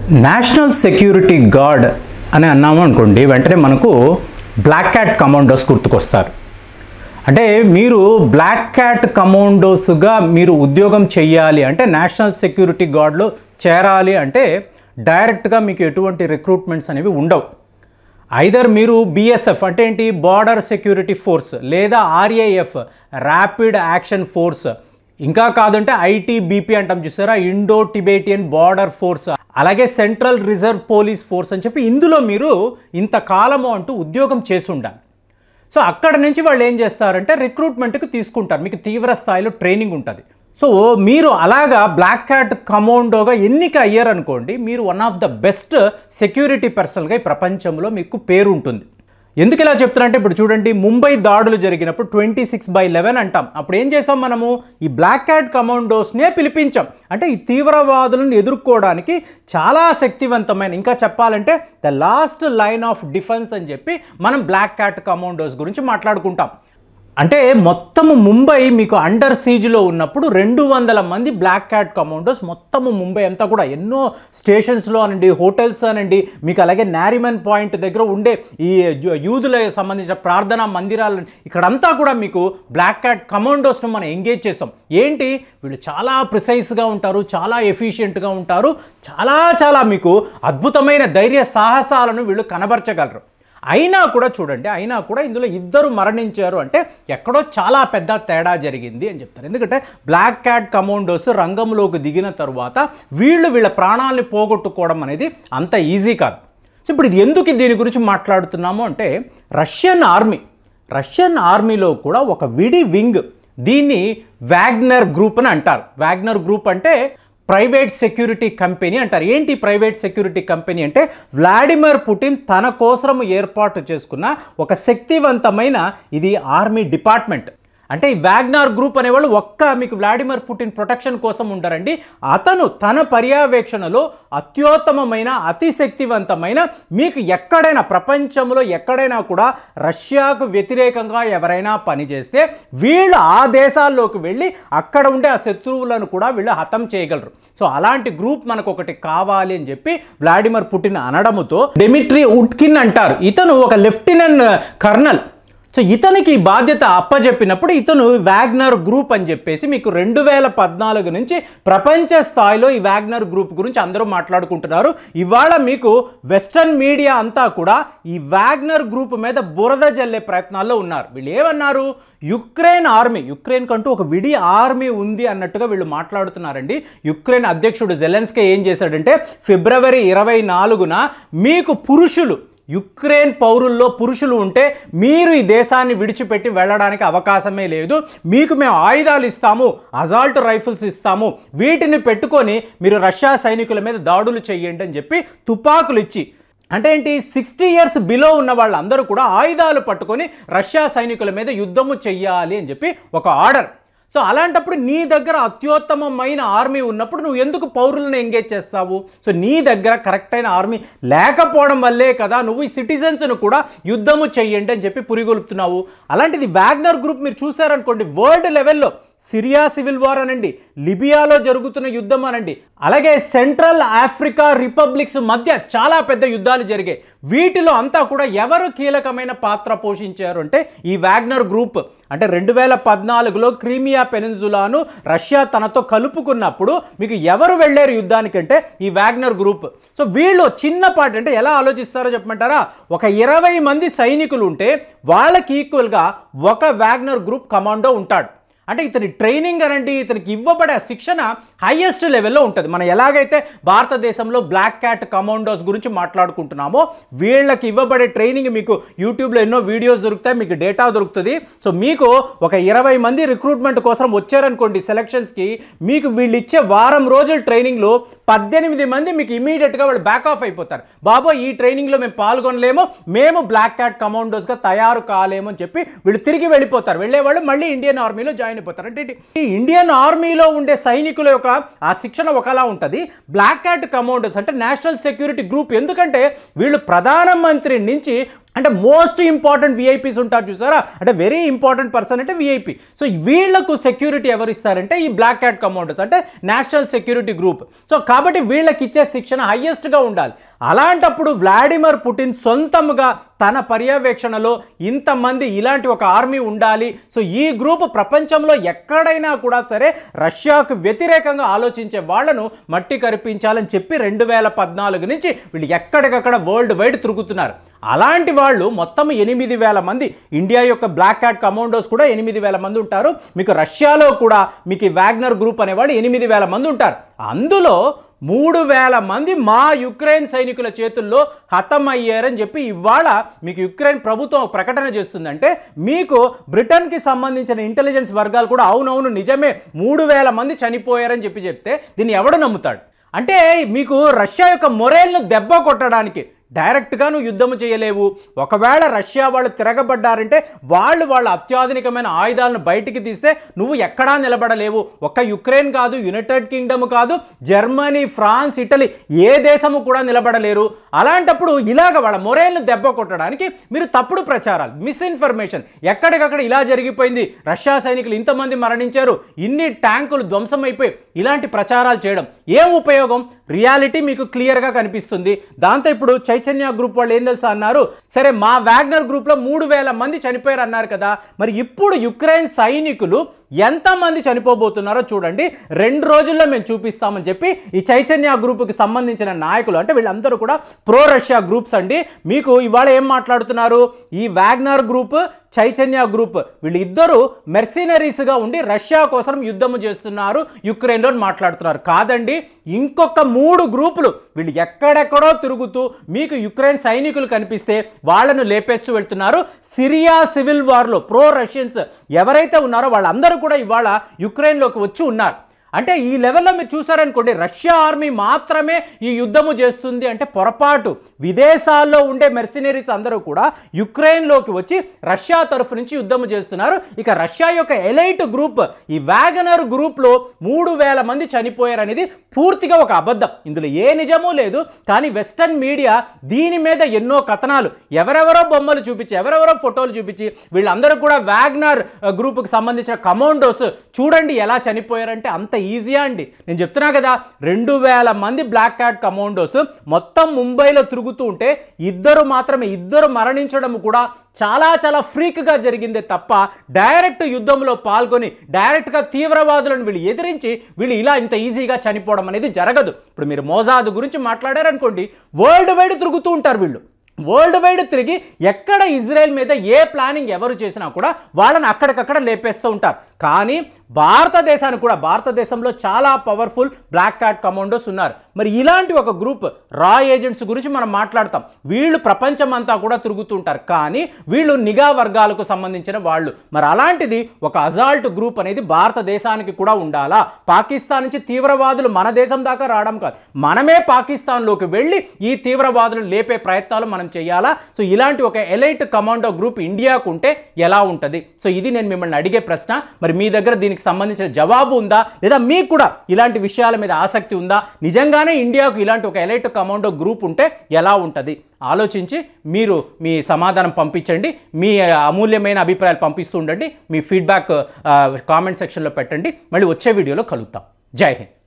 national security guard అని అన్నాము అనుకోండి వెంటనే మనకు బ్లాక్ క్యాట్ కమాండోస్ గుర్తుకొస్తారు అంటే మీరు బ్లాక్ క్యాట్ కమాండోస్గా మీరు ఉద్యోగం చెయ్యాలి అంటే నేషనల్ సెక్యూరిటీ గార్డ్లో చేరాలి అంటే డైరెక్ట్గా మీకు ఎటువంటి రిక్రూట్మెంట్స్ అనేవి ఉండవు ఐదర్ మీరు బిఎస్ఎఫ్ అంటే ఏంటి బార్డర్ సెక్యూరిటీ ఫోర్స్ లేదా ఆర్ఏఎఫ్ ర్యాపిడ్ యాక్షన్ ఫోర్స్ ఇంకా కాదంటే ఐటీబీపీ అంటాం చూసారా ఇండో టిబేటియన్ బార్డర్ ఫోర్స్ అలాగే సెంట్రల్ రిజర్వ్ పోలీస్ ఫోర్స్ అని చెప్పి ఇందులో మీరు ఇంతకాలము అంటూ ఉద్యోగం చేసి ఉండాలి సో అక్కడ నుంచి వాళ్ళు ఏం చేస్తారంటే రిక్రూట్మెంట్కి తీసుకుంటారు మీకు తీవ్ర స్థాయిలో ట్రైనింగ్ ఉంటుంది సో మీరు అలాగా బ్లాక్ క్యాట్ కమాండోగా ఎన్నిక అయ్యారనుకోండి మీరు one of the best security పర్సన్గా ఈ ప్రపంచంలో మీకు పేరు ఉంటుంది ఎందుకు ఇలా చెప్తున్నారంటే ఇప్పుడు చూడండి ముంబై దాడులు జరిగినప్పుడు ట్వంటీ సిక్స్ బై లెవెన్ అంటాం అప్పుడు ఏం చేసాం మనము ఈ బ్లాక్ క్యాట్ కమాండోస్నే పిలిపించాం అంటే ఈ తీవ్రవాదులను ఎదుర్కోవడానికి చాలా శక్తివంతమైన ఇంకా చెప్పాలంటే the last line of defence అని చెప్పి మనం బ్లాక్ క్యాట్ కమాండోస్ గురించి మాట్లాడుకుంటాం అంటే మొత్తము ముంబై మీకు అండర్ సీజ్లో ఉన్నప్పుడు రెండు వందల మంది బ్లాక్ క్యాట్ కమాండోస్ మొత్తము ముంబై అంతా కూడా ఎన్నో స్టేషన్స్లో అనండి హోటల్స్ అనండి మీకు అలాగే నారిమన్ పాయింట్ దగ్గర ఉండే ఈ యూ- యూదులకు సంబంధించిన ప్రార్థనా మందిరాలు ఇక్కడంతా కూడా మీకు బ్లాక్ క్యాట్ కమాండోస్ను మనం ఎంగేజ్ చేసాం ఏంటి వీళ్ళు చాలా ప్రిసైజ్గా ఉంటారు చాలా ఎఫిషియెంట్గా ఉంటారు చాలా చాలా మీకు అద్భుతమైన ధైర్య సాహసాలను వీళ్ళు కనబరచగలరు అయినా కూడా చూడండి అయినా కూడా ఇందులో ఇద్దరు మరణించారు అంటే ఎక్కడో చాలా పెద్ద తేడా జరిగింది అని చెప్తారు ఎందుకంటే బ్లాక్ క్యాట్ కమాండోస్ రంగంలోకి దిగిన తరువాత వీళ్ళు వీళ్ళ ప్రాణాలని పోగొట్టుకోవడం అనేది అంత ఈజీ కాదు సో ఇప్పుడు ఇది ఎందుకు దీని గురించి మాట్లాడుతున్నాము అంటే రష్యన్ ఆర్మీ రష్యన్ ఆర్మీలో కూడా ఒక విడి వింగ్ దీన్ని వ్యాగ్నర్ గ్రూప్ అని అంటారు వ్యాగ్నర్ గ్రూప్ అంటే ప్రైవేట్ సెక్యూరిటీ కంపెనీ అంటారు ఏంటి ప్రైవేట్ సెక్యూరిటీ కంపెనీ అంటే వ్లాడిమిర్ పుటిన్ తన కోసం ఏర్పాటు చేసుకున్న ఒక శక్తివంతమైన ఇది ఆర్మీ డిపార్ట్మెంట్ అంటే ఈ వ్యాగ్నార్ గ్రూప్ అనేవాళ్ళు ఒక్క మీకు వ్లాడిమిర్ పుటిన్ ప్రొటెక్షన్ కోసం ఉండరండి అతను తన పర్యవేక్షణలో అత్యుత్తమమైన అతి శక్తివంతమైన మీకు ఎక్కడైనా ప్రపంచంలో ఎక్కడైనా కూడా రష్యాకు వ్యతిరేకంగా ఎవరైనా పనిచేస్తే వీళ్ళు ఆ దేశాల్లోకి వెళ్ళి అక్కడ ఉండే ఆ శత్రువులను కూడా వీళ్ళు హతం చేయగలరు సో అలాంటి గ్రూప్ మనకు ఒకటి కావాలి అని చెప్పి వ్లాడిమిర్ పుటిన్ అనడముతో డెమిట్రీ ఉట్కిన్ అంటారు ఇతను ఒక లెఫ్టినెంట్ కర్నల్ సో ఇతనికి ఈ బాధ్యత అప్పజెప్పినప్పుడు ఇతను వ్యాగ్నర్ గ్రూప్ అని చెప్పేసి మీకు రెండు వేల పద్నాలుగు నుంచి ప్రపంచ స్థాయిలో ఈ వ్యాగ్నర్ గ్రూప్ గురించి అందరూ మాట్లాడుకుంటున్నారు ఇవాళ మీకు వెస్టర్న్ మీడియా అంతా కూడా ఈ వ్యాగ్నర్ గ్రూప్ మీద బురద జల్లే ప్రయత్నాల్లో ఉన్నారు వీళ్ళు ఏమన్నారు యుక్రెయిన్ ఆర్మీ యుక్రెయిన్ కంటూ ఒక విడి ఆర్మీ ఉంది అన్నట్టుగా వీళ్ళు మాట్లాడుతున్నారండి యుక్రెయిన్ అధ్యక్షుడు జెలెన్స్కే ఏం చేశాడంటే ఫిబ్రవరి ఇరవై నాలుగున మీకు పురుషులు యుక్రెయిన్ పౌరుల్లో పురుషులు ఉంటే మీరు ఈ దేశాన్ని విడిచిపెట్టి వెళ్ళడానికి అవకాశమే లేదు మీకు మేము ఆయుధాలు ఇస్తాము అజాల్ట్ రైఫిల్స్ ఇస్తాము వీటిని పెట్టుకొని మీరు రష్యా సైనికుల మీద దాడులు చేయండి అని చెప్పి తుపాకులు ఇచ్చి అంటే ఏంటి సిక్స్టీ ఇయర్స్ బిలో ఉన్న వాళ్ళందరూ కూడా ఆయుధాలు పట్టుకొని రష్యా సైనికుల మీద యుద్ధము చెయ్యాలి అని చెప్పి ఒక ఆర్డర్ సో అలాంటప్పుడు నీ దగ్గర అత్యుత్తమమైన ఆర్మీ ఉన్నప్పుడు నువ్వు ఎందుకు పౌరులను ఎంగేజ్ చేస్తావు సో నీ దగ్గర కరెక్ట్ అయిన ఆర్మీ లేకపోవడం వల్లే కదా నువ్వు ఈ సిటిజన్స్ను కూడా యుద్ధము చెయ్యండి అని చెప్పి పురిగొల్పుతున్నావు అలాంటిది వ్యాగ్నర్ గ్రూప్ మీరు చూసారనుకోండి వరల్డ్ లెవెల్లో సిరియా సివిల్ వార్ అనండి లిబియాలో జరుగుతున్న యుద్ధం అనండి అలాగే సెంట్రల్ ఆఫ్రికా రిపబ్లిక్స్ మధ్య చాలా పెద్ద యుద్ధాలు జరిగాయి వీటిలో అంతా కూడా ఎవరు కీలకమైన పాత్ర పోషించారు అంటే ఈ వ్యాగ్నర్ గ్రూప్ అంటే రెండు వేల పద్నాలుగులో క్రీమియా పెనిన్జులాను రష్యా తనతో కలుపుకున్నప్పుడు మీకు ఎవరు వెళ్ళారు యుద్ధానికంటే ఈ వ్యాగ్నర్ గ్రూప్ సో వీళ్ళు చిన్నపాటి అంటే ఎలా ఆలోచిస్తారో చెప్పమంటారా ఒక ఇరవై మంది సైనికులు ఉంటే వాళ్ళకి ఈక్వల్గా ఒక వ్యాగ్నర్ గ్రూప్ కమాండో ఉంటాడు అంటే ఇతని ట్రైనింగ్ అనండి ఇతనికి ఇవ్వబడే ఆ శిక్షణ హైయెస్ట్ లెవెల్లో ఉంటుంది మనం ఎలాగైతే భారతదేశంలో బ్లాక్ క్యాట్ కమాండోస్ గురించి మాట్లాడుకుంటున్నామో వీళ్ళకి ఇవ్వబడే ట్రైనింగ్ మీకు యూట్యూబ్లో ఎన్నో వీడియోస్ దొరుకుతాయి మీకు డేటా దొరుకుతుంది సో మీకు ఒక ఇరవై మంది రిక్రూట్మెంట్ కోసం వచ్చారనుకోండి సెలక్షన్స్కి మీకు వీళ్ళు ఇచ్చే వారం రోజుల ట్రైనింగ్లో పద్దెనిమిది మంది మీకు ఇమీడియట్గా వాళ్ళు బ్యాక్ ఆఫ్ అయిపోతారు బాబో ఈ ట్రైనింగ్లో మేము పాల్గొనలేము మేము బ్లాక్ క్యాట్ కమాండోస్గా తయారు కాలేము అని చెప్పి వీళ్ళు తిరిగి వెళ్ళిపోతారు వెళ్ళేవాళ్ళు మళ్ళీ ఇండియన్ ఆర్మీలో జాయిన్ అయిపోతారు అంటే ఇది- ఈ ఇండియన్ ఆర్మీలో ఉండే సైనికుల యొక్క ఆ శిక్షణ ఒకలా ఉంటుంది బ్లాక్ క్యాట్ కమాండోస్ అంటే నేషనల్ సెక్యూరిటీ గ్రూప్ ఎందుకంటే వీళ్ళు ప్రధానమంత్రి నుంచి అంటే మోస్ట్ ఇంపార్టెంట్ విఐపీస్ ఉంటారు చూసారా అంటే వెరీ ఇంపార్టెంట్ పర్సన్ అంటే విఐపి సో వీళ్లకు సెక్యూరిటీ ఎవరు ఇస్తారంటే ఈ బ్లాక్ క్యాట్ కమాండర్స్ అంటే నేషనల్ సెక్యూరిటీ గ్రూప్ సో కాబట్టి వీళ్ళకి ఇచ్చే శిక్షణ హయ్యెస్ట్గా ఉండాలి అలాంటప్పుడు వ్లాడిమిర్ పుటిన్ సొంతముగా తన పర్యవేక్షణలో ఇంతమంది ఇలాంటి ఒక ఆర్మీ ఉండాలి సో ఈ గ్రూప్ ప్రపంచంలో ఎక్కడైనా కూడా సరే రష్యాకు వ్యతిరేకంగా ఆలోచించే వాళ్ళను మట్టి కరిపించాలని చెప్పి రెండు వేల పద్నాలుగు నుంచి వీళ్ళు ఎక్కడికక్కడ వరల్డ్ వైడ్ తిరుగుతున్నారు అలాంటి వాళ్ళు మొత్తం ఎనిమిది వేల మంది ఇండియా యొక్క బ్లాక్ క్యాట్ కమాండోస్ కూడా ఎనిమిది వేల మంది ఉంటారు మీకు రష్యాలో కూడా మీకు ఈ వాగ్నర్ గ్రూప్ అనేవాళ్ళు ఎనిమిది వేల మంది ఉంటారు అందులో మూడు వేల మంది మా యుక్రెయిన్ సైనికుల చేతుల్లో హతమయ్యారని చెప్పి ఇవాళ మీకు యుక్రెయిన్ ప్రభుత్వం ఒక ప్రకటన చేస్తుందంటే మీకు బ్రిటన్కి సంబంధించిన ఇంటెలిజెన్స్ వర్గాలు కూడా అవునవును నిజమే మూడు వేల మంది చనిపోయారని చెప్పి చెప్తే దీన్ని ఎవడు నమ్ముతాడు అంటే మీకు రష్యా యొక్క మొరేల్ను దెబ్బ కొట్టడానికి డైరెక్ట్గా నువ్వు యుద్ధం చేయలేవు ఒకవేళ రష్యా వాళ్ళు తిరగబడ్డారంటే వాళ్ళు వాళ్ళ అత్యాధునికమైన ఆయుధాలను బయటికి తీస్తే నువ్వు ఎక్కడా నిలబడలేవు ఒక్క యుక్రెయిన్ కాదు యునైటెడ్ కింగ్డమ్ కాదు జర్మనీ ఫ్రాన్స్ ఇటలీ ఏ దేశము కూడా నిలబడలేరు అలాంటప్పుడు ఇలాగ వాళ్ళ మొరేల్ని దెబ్బ కొట్టడానికి మీరు తప్పుడు ప్రచారాలు మిస్ఇన్ఫర్మేషన్ ఎక్కడికక్కడ ఇలా జరిగిపోయింది రష్యా సైనికులు ఇంతమంది మరణించారు ఇన్ని ట్యాంకులు ధ్వంసమైపోయి ఇలాంటి ప్రచారాలు చేయడం ఏం ఉపయోగం రియాలిటీ మీకు క్లియర్గా కనిపిస్తుంది దాంతో ఇప్పుడు చైతన్య గ్రూప్ వాళ్ళు ఏం తెలుసా అన్నారు సరే మా వ్యాగ్నర్ గ్రూప్లో మూడు వేల మంది చనిపోయారు అన్నారు కదా మరి ఇప్పుడు యుక్రెయిన్ సైనికులు ఎంతమంది చనిపోబోతున్నారో చూడండి రెండు రోజుల్లో మేము చూపిస్తామని చెప్పి ఈ చైతన్య గ్రూప్కి సంబంధించిన నాయకులు అంటే వీళ్ళందరూ కూడా ప్రో రష్యా గ్రూప్స్ అండి మీకు ఇవాళ ఏం మాట్లాడుతున్నారు ఈ వ్యాగ్నర్ గ్రూప్ చైతన్య గ్రూప్ వీళ్ళిద్దరూ మెర్సినరీస్గా ఉండి రష్యా కోసం యుద్ధము చేస్తున్నారు యుక్రెయిన్లో మాట్లాడుతున్నారు కాదండి ఇంకొక మూడు గ్రూపులు వీళ్ళు ఎక్కడెక్కడో తిరుగుతూ మీకు యుక్రెయిన్ సైనికులు కనిపిస్తే వాళ్ళను లేపేస్తూ వెళ్తున్నారు సిరియా సివిల్ వార్లో ప్రో రష్యన్స్ ఎవరైతే ఉన్నారో వాళ్ళందరూ కూడా ఇవాళ యుక్రెయిన్లోకి వచ్చి ఉన్నారు అంటే ఈ లెవెల్లో మీరు చూసారనుకోండి రష్యా ఆర్మీ మాత్రమే ఈ యుద్ధము చేస్తుంది అంటే పొరపాటు విదేశాల్లో ఉండే మెర్సినరీస్ అందరూ కూడా యుక్రెయిన్లోకి వచ్చి రష్యా తరఫు నుంచి యుద్ధము చేస్తున్నారు ఇక రష్యా యొక్క ఎలైట్ గ్రూప్ ఈ వ్యాగనర్ గ్రూప్లో మూడు వేల మంది చనిపోయారు అనేది పూర్తిగా ఒక అబద్ధం ఇందులో ఏ నిజమూ లేదు కానీ వెస్టర్న్ మీడియా దీని మీద ఎన్నో కథనాలు ఎవరెవరో బొమ్మలు చూపించి ఎవరెవరో ఫోటోలు చూపించి వీళ్ళందరూ కూడా వ్యాగ్నర్ గ్రూప్కి సంబంధించిన కమాండోస్ చూడండి ఎలా చనిపోయారంటే అంత ఈజీయా అండి నేను చెప్తున్నా కదా రెండు వేల మంది బ్లాక్ క్యాట్ కమాండోస్ మొత్తం ముంబైలో తిరుగుతూ ఉంటే ఇద్దరు మాత్రమే ఇద్దరు మరణించడం కూడా చాలా చాలా ఫ్రీక్గా జరిగిందే తప్ప డైరెక్ట్ యుద్ధంలో పాల్గొని డైరెక్ట్గా తీవ్రవాదులను వీళ్ళు ఎదిరించి వీళ్ళు ఇలా ఇంత ఈజీగా చనిపోవడం అనేది జరగదు ఇప్పుడు మీరు మోజాదు గురించి మాట్లాడారనుకోండి వరల్డ్ వైడ్ తిరుగుతూ ఉంటారు వీళ్ళు వరల్డ్ వైడ్ తిరిగి ఎక్కడ ఇజ్రాయెల్ మీద ఏ ప్లానింగ్ ఎవరు చేసినా కూడా వాళ్ళని అక్కడికక్కడ లేపేస్తూ ఉంటారు కానీ భారతదేశానికి కూడా భారతదేశంలో చాలా పవర్ఫుల్ బ్లాక్ క్యాట్ కమాండోస్ ఉన్నారు మరి ఇలాంటి ఒక గ్రూప్ రా ఏజెంట్స్ గురించి మనం మాట్లాడతాం వీళ్ళు ప్రపంచం అంతా కూడా తిరుగుతుంటారు కానీ వీళ్ళు నిఘా వర్గాలకు సంబంధించిన వాళ్ళు మరి అలాంటిది ఒక అజాల్ట్ గ్రూప్ అనేది భారతదేశానికి కూడా ఉండాలా పాకిస్తాన్ నుంచి తీవ్రవాదులు మన దేశం దాకా రావడం కాదు మనమే పాకిస్తాన్లోకి వెళ్ళి ఈ తీవ్రవాదులను లేపే ప్రయత్నాలు మనం చేయాలా సో ఇలాంటి ఒక ఎలైట్ కమాండో గ్రూప్ ఇండియాకు ఉంటే ఎలా ఉంటుంది సో ఇది నేను మిమ్మల్ని అడిగే ప్రశ్న మరి మీ దగ్గర దీనికి సంబంధించిన జవాబు ఉందా లేదా మీకు కూడా ఇలాంటి విషయాల మీద ఆసక్తి ఉందా నిజంగానే ఇండియాకు ఇలాంటి ఒక ఎలైట్ కమాండో గ్రూప్ ఉంటే ఎలా ఉంటుంది ఆలోచించి మీరు మీ సమాధానం పంపించండి మీ అమూల్యమైన అభిప్రాయాలు పంపిస్తూ ఉండండి మీ ఫీడ్బ్యాక్ కామెంట్ సెక్షన్లో పెట్టండి మళ్ళీ వచ్చే వీడియోలో కలుద్దాం జై హింద్